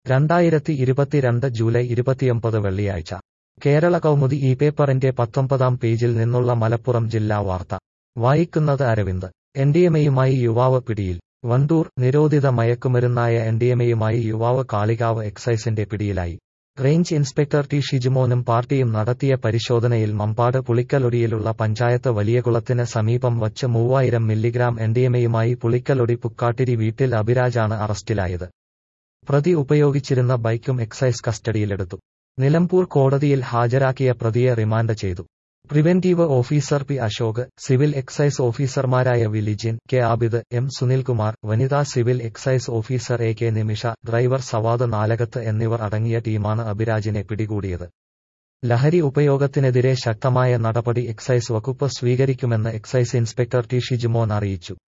രണ്ടായിരത്തി ഇരുപത്തിരണ്ട് ജൂലൈ ഇരുപത്തിയൊമ്പത് വെള്ളിയാഴ്ച കേരള കൗമുദി ഈ പേപ്പറിന്റെ പത്തൊമ്പതാം പേജിൽ നിന്നുള്ള മലപ്പുറം ജില്ലാ വാർത്ത വായിക്കുന്നത് അരവിന്ദ് എൻഡിഎമയുമായി യുവാവ് പിടിയിൽ വണ്ടൂർ നിരോധിത മയക്കുമരുന്നായ എൻഡിഎമയുമായി യുവാവ് കാളികാവ് എക്സൈസിന്റെ പിടിയിലായി റേഞ്ച് ഇൻസ്പെക്ടർ ടി ഷിജുമോനും പാർട്ടിയും നടത്തിയ പരിശോധനയിൽ മമ്പാട് പുളിക്കലൊടിയിലുള്ള പഞ്ചായത്ത് വലിയകുളത്തിന് സമീപം വച്ച് മൂവായിരം മില്ലിഗ്രാം എൻഡിഎമയുമായി പുളിക്കലൊടി പുക്കാട്ടിരി വീട്ടിൽ അഭിരാജാണ് അറസ്റ്റിലായത് പ്രതി ഉപയോഗിച്ചിരുന്ന ബൈക്കും എക്സൈസ് കസ്റ്റഡിയിലെടുത്തു നിലമ്പൂർ കോടതിയിൽ ഹാജരാക്കിയ പ്രതിയെ റിമാൻഡ് ചെയ്തു preventive officer P Ashok civil excise ഓഫീസർമാരായ വിലിജിൻ കെ ആബിദ് എം സുനിൽകുമാർ വനിതാ civil excise officer A K Nimisha driver Savad Nalakath എന്നിവർ അടങ്ങിയ ടീമാണ് അഭിരാജിനെ പിടികൂടിയത് ലഹരി ഉപയോഗത്തിനെതിരെ ശക്തമായ നടപടി എക്സൈസ് വകുപ്പ് സ്വീകരിക്കുമെന്ന് എക്സൈസ് ഇൻസ്പെക്ടർ ടി ഷിജുമോൻ അറിയിച്ചു